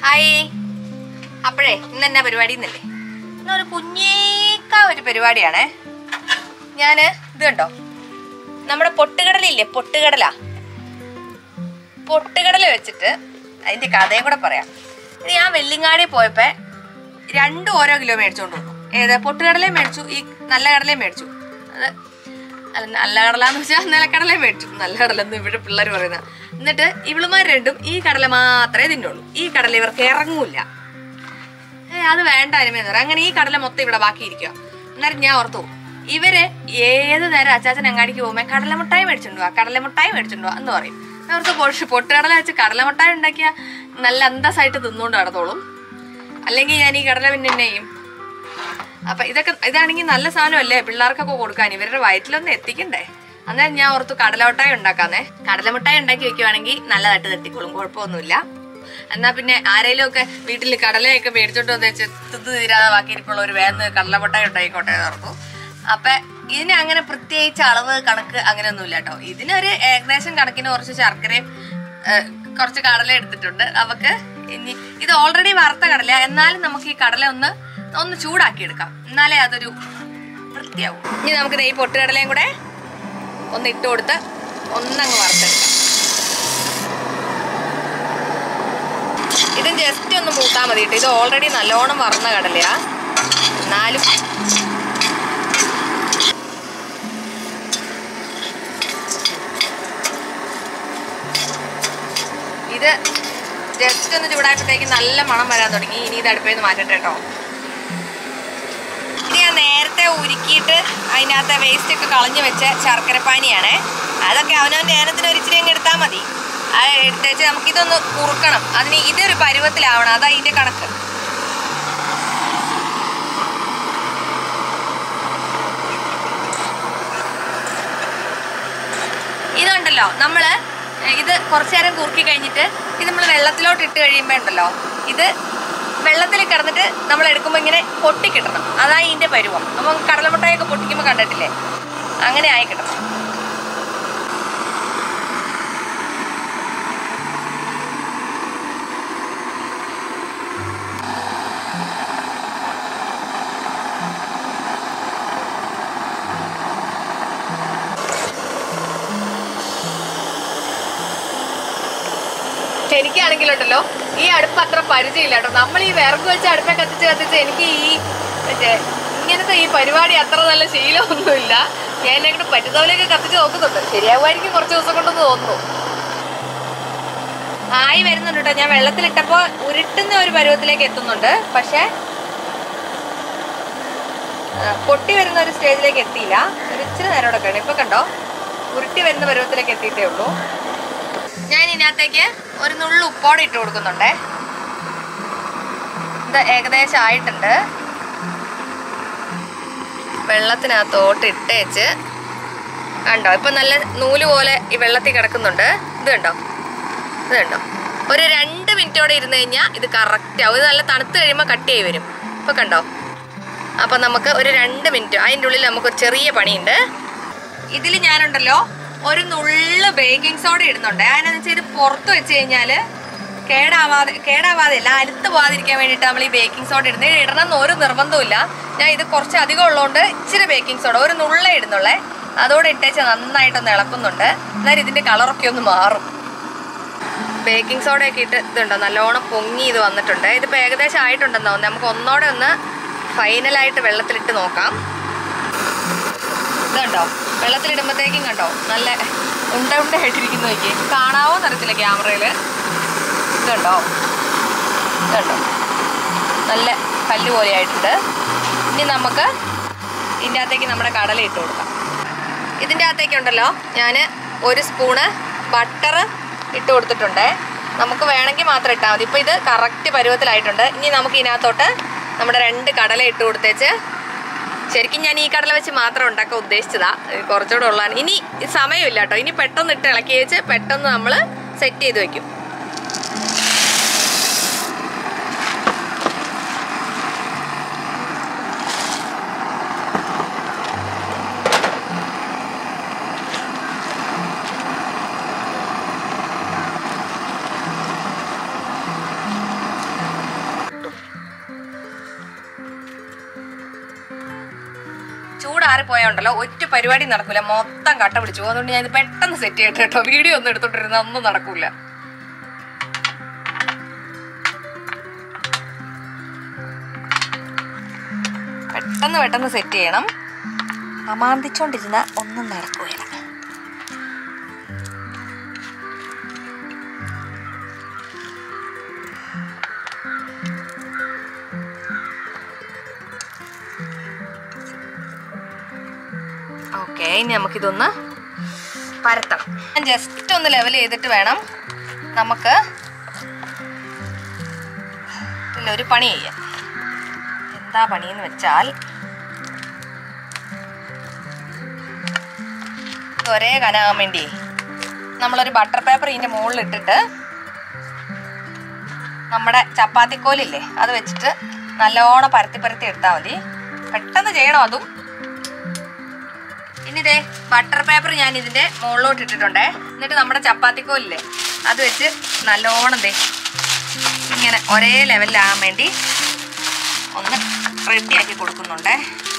Hi അപ്പോഴേ ഇന്ന് എന്നാ പരിപാടി എന്നല്ലേ ഇന്നൊരു കുഞ്ഞേക്ക ഒരു പരിപാടിയാണേ ഞാന് ഇത് കണ്ടോ നമ്മുടെ പൊട്ടുകടലില്ലേ പൊട്ടുകടല പൊട്ടുകടല വെച്ചിട്ട് അതിന്റെ കഥയും കൂടെ പറയാം ഇത് ഞാൻ വെല്ലിങ്ങാടി പോയപ്പോ രണ്ടും ഓരോ കിലോ മേടിച്ചോണ്ട് വന്നു ഏത് പൊട്ടുകടലയും മേടിച്ചു ഈ നല്ല കടലയും മേടിച്ചു അത് അല്ല നല്ല കടല എന്ന് വെച്ചാൽ നിലക്കടലയും മേടിച്ചു നല്ല കടല എന്ന് ഇവിടെ പിള്ളേർ പറയുന്നത് എന്നിട്ട് ഇവളുമാർ രണ്ടും ഈ കടല മാത്രമേ തിന്നുള്ളൂ ഈ കടല ഇവർക്ക് ഇറങ്ങൂല ഏ അത് വേണ്ട അനിമെന്ന് പറയാം അങ്ങനെ ഈ കടല മൊത്തം ഇവിടെ ബാക്കിയിരിക്കുക അന്നേരം ഞാൻ ഓർത്തു ഇവര് ഏത് നേരം അച്ചാച്ചൻ അങ്ങാടിക്ക് പോകുമ്പോ കടലമുട്ടായി മേടിച്ചിട്ടുണ്ടോ പോവാ കടലമുട്ടായി മേടിച്ചിട്ടുണ്ടോ എന്ന് പറയും ഞാൻ ഓർത്ത് പൊട്ട് പൊട്ടുകടല വെച്ച് കടലമുട്ടായി ഉണ്ടാക്കിയ നല്ല അന്തസ്സായിട്ട് തിന്നുകൊണ്ട് നടന്നോളും അല്ലെങ്കിൽ ഞാൻ ഈ കടല പിന്നെ എന്നെ ചെയ്യും അപ്പൊ ഇതൊക്കെ ഇതാണെങ്കിൽ നല്ല സാധനമല്ലേ പിള്ളേർക്കൊക്കെ കൊടുക്കാൻ ഇവരുടെ വയറ്റിലൊന്ന് എത്തിക്കണ്ടേ അന്നേരം ഞാൻ ഓർത്തു കടലമുട്ടായി ഉണ്ടാക്കാന്നേ കടലമുട്ടായി ഉണ്ടാക്കി വെക്കുവാണെങ്കിൽ നല്ലതായിട്ട് തട്ടിക്കോളും കുഴപ്പമൊന്നുമില്ല എന്നാ പിന്നെ ആരെങ്കിലും ഒക്കെ വീട്ടിൽ കടലയൊക്കെ മേടിച്ചോണ്ട് വന്ന് വെച്ച് തിന്ന് തീരാതെ ബാക്കിയിരിക്കുള്ള ഒരു വേന്ന് കടലമുട്ടായി ഉണ്ടായിക്കോട്ടെ എന്ന് ഓർത്തു അപ്പൊ ഇതിന് അങ്ങനെ പ്രത്യേകിച്ച് അളവ് കണക്ക് അങ്ങനെയൊന്നുമില്ല കേട്ടോ ഇതിനൊരു ഏകദേശം കണക്കിന് കുറച്ച് ശർക്കരയും ഏഹ്, കുറച്ച് കടല എടുത്തിട്ടുണ്ട് നമുക്ക് ഇനി ഇത് ഓൾറെഡി വറുത്ത കടല എന്നാലും നമുക്ക് ഈ കടല ഒന്ന് ഒന്ന് ചൂടാക്കി എടുക്കാം എന്നാലേ അതൊരു വൃത്തിയാവും ഇനി നമുക്ക് ദേ ഈ പൊട്ടുകടലയും കൂടെ ഒന്ന് ഇട്ട് കൊടുത്ത് ഒന്നങ്ങ് വറുത്തെടുക്കാം ഇത് ജസ്റ്റ് ഒന്ന് മൂത്താൽ മതി കേട്ടോ ഇത് ഓൾറെഡി നല്ലോണം വറന്ന കടലയാ എന്നാലും ഇത് ജസ്റ്റ് ഒന്ന് ചൂടായപ്പോഴത്തേക്ക് നല്ല മണം വരാൻ തുടങ്ങി ഇനി ഇത് അടുപ്പിൽ നിന്ന് മാറ്റട്ടെ കേട്ടോ ഇത് ഞാൻ നേരത്തെ ഉരുക്കിയിട്ട് അതിനകത്തെ വേസ്റ്റ് ഒക്കെ കളഞ്ഞു വെച്ച ശർക്കരപ്പാനിയാണേ അതൊക്കെ അവനവൻ്റെ ഏനത്തിന് ഒരു ഇച്ചിരി അങ്ങ് എടുത്താൽ മതി അത് എടുത്തേച്ച് നമുക്കിതൊന്ന് കുറുക്കണം അതിന് ഇതൊരു പരുവത്തിലാവണം അതാ ഇതിൻ്റെ കണക്ക് ഇതുണ്ടല്ലോ നമ്മള് ഇത് കുറച്ചു നേരം കുറുക്കി കഴിഞ്ഞിട്ട് ഇത് നമ്മൾ വെള്ളത്തിലോട്ട് ഇട്ട് കഴിയുമ്പോൾ ഉണ്ടല്ലോ ഇത് വെള്ളത്തിൽ കിടന്നിട്ട് നമ്മൾ എടുക്കുമ്പോൾ ഇങ്ങനെ പൊട്ടിക്കിട്ടണം അതാ ഇതിന്റെ പരുവം നമ്മൾ കടലമുട്ടായൊക്കെ പൊട്ടിക്കുമ്പോൾ കണ്ടിട്ടില്ലേ അങ്ങനെ ആയി കിട്ടണം എനിക്കാണെങ്കിലുണ്ടല്ലോ ഈ അടുപ്പ് അത്ര പരിചയമില്ല കേട്ടോ നമ്മൾ ഈ വിറക് വെച്ച് അടുപ്പെ കത്തിച്ച് കത്തിച്ച് എനിക്ക് ഈ മറ്റേ ഇങ്ങനത്തെ ഈ പരിപാടി അത്ര നല്ല ശീലമൊന്നുമില്ല ഞാൻ എന്നെ കൊണ്ട് പറ്റുന്നവരെയൊക്കെ കത്തിച്ച് നോക്കുന്നുണ്ട് ശരിയാവുമായിരിക്കും കുറച്ച് ദിവസം കൊണ്ടെന്ന് തോന്നുന്നു ആയി വരുന്നുണ്ട് കേട്ടോ ഞാൻ വെള്ളത്തിലിട്ടപ്പോ ഉരുട്ടുന്ന ഒരു പരുവത്തിലേക്ക് എത്തുന്നുണ്ട് പക്ഷേ ആ, പൊട്ടി വരുന്ന ഒരു സ്റ്റേജിലേക്ക് എത്തിയില്ല ഒരു ഇച്ചിരി നേരം കൂടെ കഴിയും ഇപ്പൊ കണ്ടോ ഉരുട്ടി വരുന്ന പരുവത്തിലേക്ക് എത്തിയിട്ടേ ഉള്ളൂ ഞാൻ ഇതിനകത്തേക്ക് ഒരു നുള്ളു ഉപ്പോടെ ഇട്ട് കൊടുക്കുന്നുണ്ടേ ഇത് ഏകദേശം ആയിട്ടുണ്ട് വെള്ളത്തിനകത്തോട്ട് ഇട്ടേച്ച് കണ്ടോ ഇപ്പൊ നല്ല നൂല് പോലെ ഈ വെള്ളത്തിൽ കിടക്കുന്നുണ്ട് ഇത് കണ്ടോ ഇത് കണ്ടോ ഒരു രണ്ട് മിനിറ്റോടെ ഇരുന്ന് കഴിഞ്ഞാൽ ഇത് കറക്റ്റ് ആവും ഇത് നല്ല തണുത്ത് കഴിയുമ്പോൾ കട്ടിയായി വരും ഇപ്പൊ കണ്ടോ അപ്പൊ നമുക്ക് ഒരു രണ്ട് മിനിറ്റ് അതിൻ്റെ ഉള്ളിൽ നമുക്ക് ഒരു ചെറിയ പണിയുണ്ട് ഇതിൽ ഞാനുണ്ടല്ലോ ഒരു നുള്ള് ബേക്കിംഗ് സോഡ ഇടുന്നുണ്ട് അതിനെന്ന് വെച്ചാൽ ഇത് പുറത്ത് വെച്ച് കഴിഞ്ഞാല് കേടാവാതെ കേടാവാതെ അല്ല അലുത്ത് പോകാതിരിക്കാൻ വേണ്ടിയിട്ട് നമ്മൾ ഈ ബേക്കിംഗ് സോഡ ഇടുന്നത് ഇത് ഇടണം എന്ന് ഒരു നിർബന്ധമില്ല ഞാൻ ഇത് കുറച്ച് അധികം ഉള്ളതുകൊണ്ട് ഇച്ചിരി ബേക്കിംഗ് സോഡ ഒരു നുള്ളേ ഇടുന്നുള്ളേ അതോടെ ഇട്ടേച്ച് നന്നായിട്ടൊന്ന് ഇളക്കുന്നുണ്ട് എന്നാൽ ഇതിന്റെ കളറൊക്കെ ഒന്ന് മാറും ബേക്കിംഗ് സോഡയൊക്കെ ഇട്ട് ഇതുണ്ടോ നല്ലോണം പൊങ്ങി ഇത് വന്നിട്ടുണ്ട് ഇതിപ്പോൾ ഏകദേശം ആയിട്ടുണ്ടെന്ന് തോന്നുന്നു നമുക്ക് ഒന്നോടെ ഒന്ന് ഫൈനലായിട്ട് വെള്ളത്തിലിട്ട് നോക്കാം ഇതുണ്ടോ വെള്ളത്തിലിടുമ്പോഴത്തേക്കും കണ്ടോ നല്ല ഉണ്ട ഉണ്ട ആയിട്ടിരിക്കുന്നു നോക്കി കാണാവോ തരത്തില്ല ക്യാമറയിൽ ഇതുണ്ടോ ഇതുണ്ടോ നല്ല കല്ല് പോലെ ആയിട്ടുണ്ട് ഇനി നമുക്ക് ഇതിൻ്റെ അകത്തേക്ക് നമ്മുടെ കടല ഇട്ട് കൊടുക്കാം ഇതിൻ്റെ അകത്തേക്കുണ്ടല്ലോ ഞാൻ ഒരു സ്പൂണ് ബട്ടർ ഇട്ട് കൊടുത്തിട്ടുണ്ട് നമുക്ക് വേണമെങ്കിൽ മാത്രം ഇട്ടാൽ മതി ഇപ്പോൾ ഇത് കറക്റ്റ് പരുവത്തിലായിട്ടുണ്ട് ഇനി നമുക്ക് ഇതിനകത്തോട്ട് നമ്മുടെ രണ്ട് കടല ഇട്ട് കൊടുത്തേച്ച് ശരിക്കും ഞാൻ ഈ കടല വെച്ച് മാത്രം ഉണ്ടാക്കാൻ ഉദ്ദേശിച്ചതാ ഇത് കുറച്ചുകൂടെ ഉള്ളതാണ് ഇനി ഈ സമയമില്ല കേട്ടോ ഇനി പെട്ടെന്ന് ഇട്ട് ഇളക്കി വെച്ച് പെട്ടെന്ന് നമ്മൾ സെറ്റ് ചെയ്ത് വെക്കും മാറിപ്പോയാൽ ഉണ്ടല്ലോ ഒറ്റ പരിപാടി നടക്കൂല മൊത്തം കട്ട പിടിച്ചു പോകും. അതുകൊണ്ട് ഞാൻ ഇത് പെട്ടെന്ന് സെറ്റ് ചെയ്യട്ടെ കേട്ടോ വീഡിയോ ഒന്നും എടുത്തോണ്ടിരുന്ന ഒന്നും നടക്കൂല പെട്ടെന്ന് പെട്ടെന്ന് സെറ്റ് ചെയ്യണം അമാന്തിച്ചോണ്ടിരുന്ന ഒന്നും നടക്കുകയില്ല ഓക്കെ ഇനി നമുക്കിതൊന്ന് പരത്തണം ഞാൻ ജസ്റ്റ് ഒന്ന് ലെവൽ ചെയ്തിട്ട് വേണം നമുക്ക് ഇല്ല ഒരു പണി ചെയ്യാം എന്താ പണിയെന്ന് വെച്ചാൽ ഇത് ഒരേ കനാകാൻ വേണ്ടി നമ്മളൊരു ബട്ടർ പേപ്പർ ഇതിൻ്റെ മുകളിൽ ഇട്ടിട്ട് നമ്മുടെ ചപ്പാത്തിക്കോലില്ലേ അത് വെച്ചിട്ട് നല്ലോണം പരത്തി പരത്തി എടുത്താൽ മതി പെട്ടെന്ന് ചെയ്യണം അതും ഇനി ഇതേ ബട്ടർ പേപ്പർ ഞാൻ ഇതിന്റെ മുകളിലോട്ട് ഇട്ടിട്ടുണ്ടേ എന്നിട്ട് നമ്മുടെ ചപ്പാത്തിക്കോലില്ലേ അത് വെച്ച് നല്ലോണം ദേ ഇങ്ങനെ ഒരേ ലെവലിലാകാൻ വേണ്ടി ഒന്ന് റെഡിയാക്കി കൊടുക്കുന്നുണ്ടേ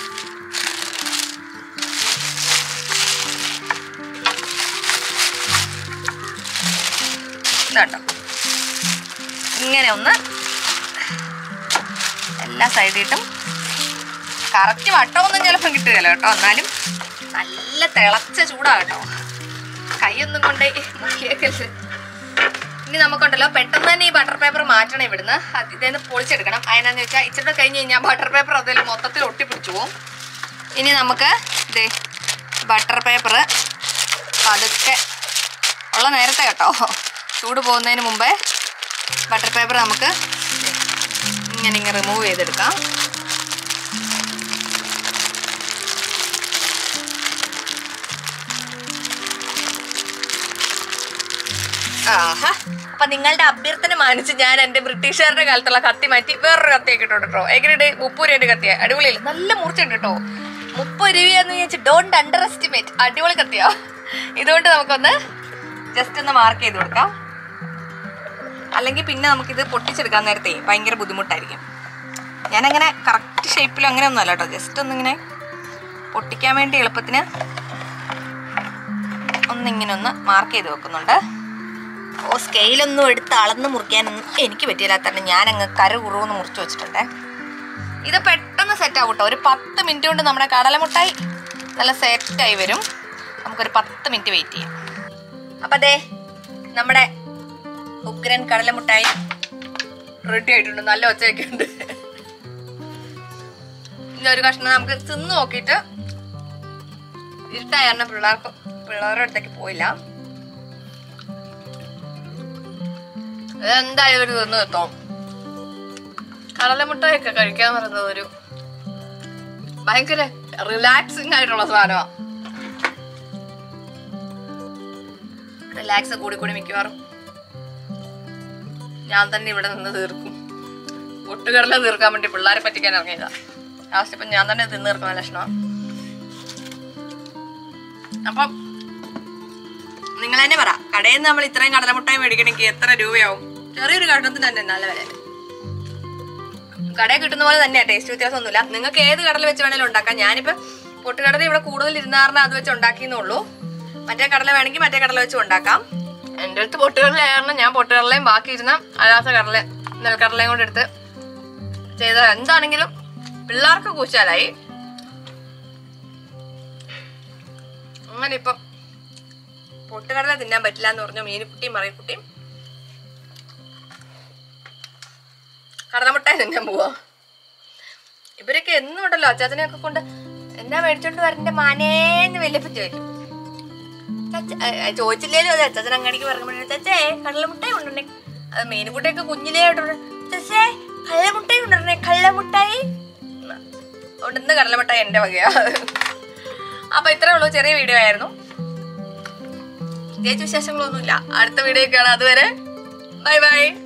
ഇതാട്ടോ ഇങ്ങനെ ഒന്ന് എല്ലാ സൈഡിട്ടും കറക്റ്റ് വട്ടമൊന്നും ചിലപ്പം കിട്ടുകയല്ലോ കേട്ടോ എന്നാലും നല്ല തിളച്ച ചൂടാ കേട്ടോ കൈയൊന്നും കൊണ്ടേ മുക്കിയേക്കരുത് ഇനി നമുക്കുണ്ടല്ലോ പെട്ടെന്ന് തന്നെ ഈ ബട്ടർ പേപ്പർ മാറ്റണം ഇവിടുന്ന് അത് ഇതേന്ന് പൊളിച്ചെടുക്കണം അതിനാന്ന് വെച്ചാൽ ഇച്ചിരി കഴിഞ്ഞ് കഴിഞ്ഞാൽ ബട്ടർ പേപ്പർ അതിൽ മൊത്തത്തിൽ ഒട്ടിപ്പിടിച്ചു പോകും ഇനി നമുക്ക് ഇതേ ബട്ടർ പേപ്പർ പതുക്കെ ഉള്ള നേരത്തെ കേട്ടോ ചൂട് പോകുന്നതിന് മുമ്പേ ബട്ടർ പേപ്പർ നമുക്ക് ദേ ഇങ്ങനെ ഇങ്ങനെ റിമൂവ് ചെയ്തെടുക്കാം ആഹാ അപ്പൊ നിങ്ങളുടെ അഭ്യർത്ഥന മാനിച്ച് ഞാൻ എന്റെ ബ്രിട്ടീഷുകാരുടെ കാലത്തുള്ള കത്തി മാറ്റി വേറൊരു കത്തിയൊക്കെ ഇട്ടോണ്ട് കേട്ടോ എങ്ങനെയുണ്ട് മുപ്പത് രൂപയുടെ കത്തിയ അടിപൊളിയല്ല നല്ല മൂർച്ചയുണ്ട് കേട്ടോ മുപ്പത് രൂപയെന്ന് വിചാരിച്ച് ഡോണ്ട് അണ്ടർ എസ്റ്റിമേറ്റ് അടിപൊളി കത്തിയാ ഇതുകൊണ്ട് നമുക്കൊന്ന് ജസ്റ്റ് ഒന്ന് മാർക്ക് ചെയ്ത് കൊടുക്കാം അല്ലെങ്കിൽ പിന്നെ നമുക്കിത് പൊട്ടിച്ചെടുക്കാൻ നേരത്തെ ഭയങ്കര ബുദ്ധിമുട്ടായിരിക്കും ഞാനങ്ങനെ കറക്റ്റ് ഷേപ്പിലും അങ്ങനെ ഒന്നും അല്ല കേട്ടോ ജസ്റ്റ് ഒന്നിങ്ങനെ പൊട്ടിക്കാൻ വേണ്ടി എളുപ്പത്തിന് ഒന്നിങ്ങനെ ഒന്ന് മാർക്ക് ചെയ്ത് വെക്കുന്നുണ്ട് ഓ സ്കെയിലൊന്നും എടുത്ത് അളന്ന് മുറിക്കാനൊന്നും എനിക്ക് പറ്റിയില്ലാത്തതാണ് ഞാൻ അങ്ങ് കര കുറവെന്ന് മുറിച്ച് വെച്ചിട്ടുണ്ട് ഇത് പെട്ടെന്ന് സെറ്റ് ആവും കേട്ടോ ഒരു പത്ത് മിനിറ്റ് കൊണ്ട് നമ്മുടെ കടലമുട്ടായി നല്ല സെറ്റായി വരും നമുക്കൊരു പത്ത് മിനിറ്റ് വെയിറ്റ് ചെയ്യാം അപ്പം അതെ നമ്മുടെ ഉഗ്രൻ കടലമുട്ടായി റെഡി ആയിട്ടുണ്ട് നല്ല ഒച്ചയൊക്കെ ഉണ്ട് ഇനി ഒരു കഷ്ണം നമുക്ക് തിന്ന് നോക്കിയിട്ട് ഇരുട്ടായ കാരണം പിള്ളേർക്ക് പിള്ളേരുടെ അടുത്തേക്ക് പോയില്ല എന്തായാലും ഒരു തിന്ന് എത്തും കടലമുട്ടയൊക്കെ കഴിക്കാൻ പറയുന്നത് ഒരു ഭയങ്കര റിലാക്സിങ് ആയിട്ടുള്ള സാധനമാണ് റിലാക്സ് കൂടി കൂടി മിക്കവാറും ഞാൻ തന്നെ ഇവിടെ നിന്ന് തീർക്കും ഒട്ടുകടല തീർക്കാൻ വേണ്ടി പിള്ളേരെ പറ്റിക്കാൻ ഇറങ്ങിയതാ ലാസ്റ്റ് ഇപ്പം ഞാൻ തന്നെ തിന്ന് തീർക്കുന്ന ലക്ഷണം അപ്പം നിങ്ങൾ തന്നെ പറ കടയിൽ നിന്ന് നമ്മൾ ഇത്രയും കടലമുട്ടായി മേടിക്കണമെങ്കിൽ എത്ര രൂപയാവും ചെറിയൊരു കടലത്തിന് തന്നെ നല്ല വില കടയിൽ കിട്ടുന്ന പോലെ തന്നെയാണ് ടേസ്റ്റ് വ്യത്യാസമൊന്നുമില്ല നിങ്ങൾക്ക് ഏത് കടല വെച്ച് വേണേലും ഉണ്ടാക്കാം ഞാനിപ്പോ പൊട്ടുകടല ഇവിടെ കൂടുതൽ ഇരുന്നാറിന് അത് വെച്ച് ഉണ്ടാക്കിയെന്നുള്ളൂ മറ്റേ കടല വേണമെങ്കിൽ മറ്റേ കടല വെച്ച് ഉണ്ടാക്കാം എൻ്റെ അടുത്ത് പൊട്ടുകടല കാരണം ഞാൻ പൊട്ടുകടലയും ബാക്കി ഇരുന്ന അല്ലാത്ത കടല നെൽക്കടലയും കൊണ്ട് എടുത്ത് ചെയ്ത എന്താണെങ്കിലും പിള്ളേർക്ക് കൂച്ചാലായി അങ്ങനെ ഇപ്പം പൊട്ടുകടല തിന്നാൻ പറ്റില്ല എന്ന് പറഞ്ഞു മീനുക്കുട്ടിയും മറിയക്കുട്ടിയും കടലമുട്ടായി തിന്നാൻ പോവാ ഇവരൊക്കെ എന്നും ഉണ്ടല്ലോ അച്ചാച്ചനെയൊക്കെ കൊണ്ട് എന്നാ മേടിച്ചോണ്ട് വരന്റെ മാനേന്ന് വല്യപ്പൻ ചോദിക്കും ചച്ച- ഏ, ഏ, ചോദിച്ചില്ലേലും അതെ അച്ചാച്ചൻ അങ്ങാടിക്ക് പറയുമ്പോഴേ ചച്ചേ കടലമുട്ടായി കൊണ്ടുവരണേ അത് മീനുകുട്ടിയൊക്കെ കുഞ്ഞിലേ ആയിട്ടുണ്ട് ചച്ചേ കള്ളമുട്ടായി കൊണ്ടുവരണേ കള്ളമുട്ടായി എന്ന്. അതുകൊണ്ട് ഇന്ന് കടലമുട്ടായി എന്റെ വകയാ അപ്പൊ ഇത്രേ ഉള്ളൂ ചെറിയ വീഡിയോ ആയിരുന്നു പ്രത്യേകിച്ച് വിശേഷങ്ങളൊന്നുമില്ല അടുത്ത വീഡിയോ കാണാം അതുവരെ ബൈ ബൈ